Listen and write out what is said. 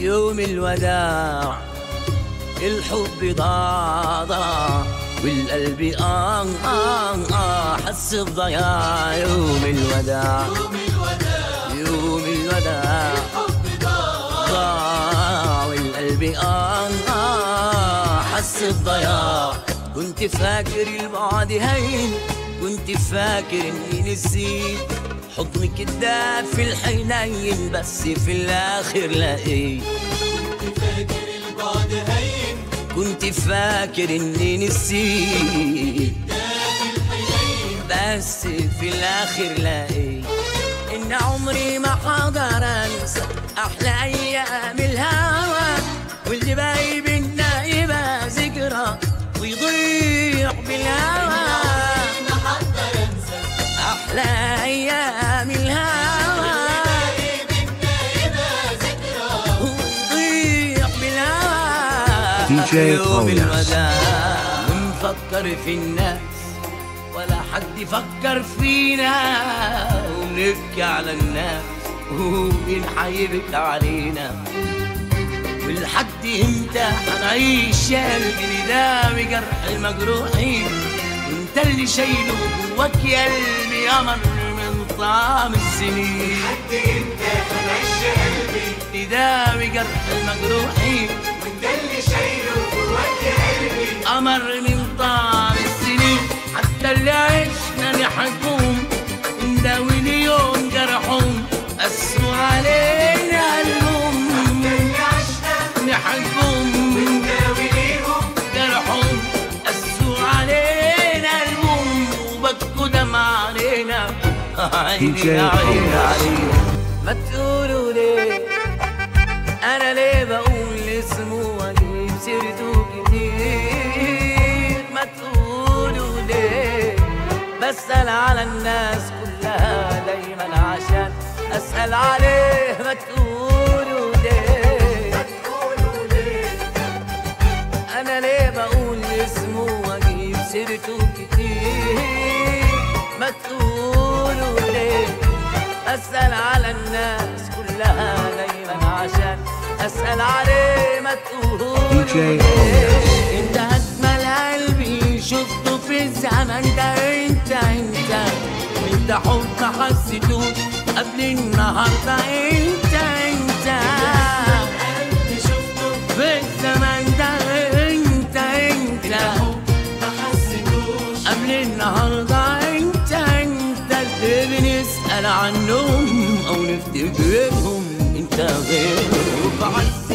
يوم الوداع الحب ضاع ضاع والقلب آه آه آه حس بضياع يوم الوداع يوم الوداع ضاع والقلب آه آه حس بضياع كنت فاكر البعد هين كنت فاكر اني نسيت حضن كداب في الحنين بس في الاخر لقيت فاكر البعد هين كنت فاكر اني نسيت بس في الاخر لقيت ان عمري ما حقدر انسى احلى ايام الهوى واللي باقي بينا يبقى ذكرى ويضيع بالهوى ما حقدر انسى احلى ايام الهوى بينا يبقى ذكرى ويضيع بالهوى DJ يوم Paulus. الوداع ونفكر في الناس ولا حد يفكر فينا ونبكي على الناس ومين حيبكي علينا ولحد امتى هنعيش يا قلبي ده بجرح المجروحين وانت اللي شايله جواك يا قلبي قمر من طعم السنين حد انت هنعيش قلبي ده بجرح المجروحين وانت اللي شايله جواك يا قلبي قمر من طعم السنين حتى اللي عشنا نحكم نداوي اليوم جرحهم قسوا علينا قلبهم اللي عشنا نحكم ناوي ليهم جرحهم قسوا علينا قلبهم وبكوا دمع علينا عيني DJ يا عيني Paulus. علينا ما تقولوا ليه انا ليه بقول اسمه واجيب سيرته كتير ما تقولوا ليه بسأل على الناس كلها دايما عشان اسأل عليه ما تقولوا ليه تقولوا ليه انا ليه بقول اسمه واجيب سيرته كتير ما تقولوا ليه اسال على الناس كلها دايما عشان اسال عليه ما تقولوا DJ ليه انت اجمل قلبي شفته في الزمن ده انت انت انت حب ما حسيتوش قبل النهارده انت انت قلبي شفته في الزمن ده انت انت ما حسيتوش قبل النهارده انت انت اللي بنسأل عنهم او نفتكرهم انت غيرهم وبعز